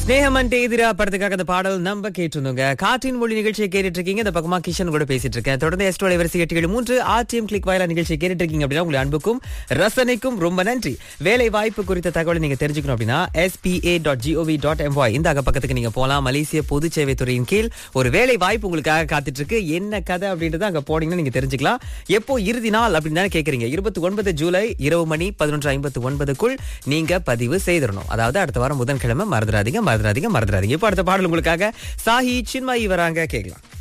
ஸ்னேகமன் எதிரா படத்துக்காக அந்த பாடல் நம்ம கேட்டிருந்தோங்க காற்றின் மொழி நிகழ்ச்சியை கேட்டுட்டு இருக்கீங்க இந்த பக்கமா கிஷன் கூட பேசிட்டு இருக்கேன் தொடர்ந்து எஸ்டோ வரிசை எட்டுகள் மூன்று ஆர்டிஎம் கிளிக் வாயிலா நிகழ்ச்சியை கேட்டுட்டு இருக்கீங்க அப்படின்னா உங்களை அன்புக்கும் ரசனைக்கும் ரொம்ப நன்றி வேலை வாய்ப்பு குறித்த தகவலை நீங்க தெரிஞ்சுக்கணும் அப்படின்னா SPA dot GOV dot MY இந்த அகப்பக்கத்துக்கு நீங்க போலாம் மலேசிய பொது சேவை துறையின் கீழ் ஒரு வேலை வாய்ப்பு உங்களுக்காக காத்துட்டு இருக்கு என்ன கதை அப்படின்றத அங்க போனீங்கன்னா நீங்க தெரிஞ்சுக்கலாம் எப்போ இறுதி நாள் அப்படின்னு தானே கேக்குறீங்க இருபத்தி ஒன்பது ஜூலை இரவு மணி பதினொன்று ஐம்பத்து ஒன்பதுக்குள் நீங்க பதிவு செய்திடணும் அதாவது அடுத்த வாரம் புதன்கிழமை மறந்துடாதீங்க மறந்துடாதீங்க மறந்துடாதீங்க இப்போ அடுத்த பாடல் உங்களுக்காக சாஹி சின்மாயி வராங்க கேட்கலாம்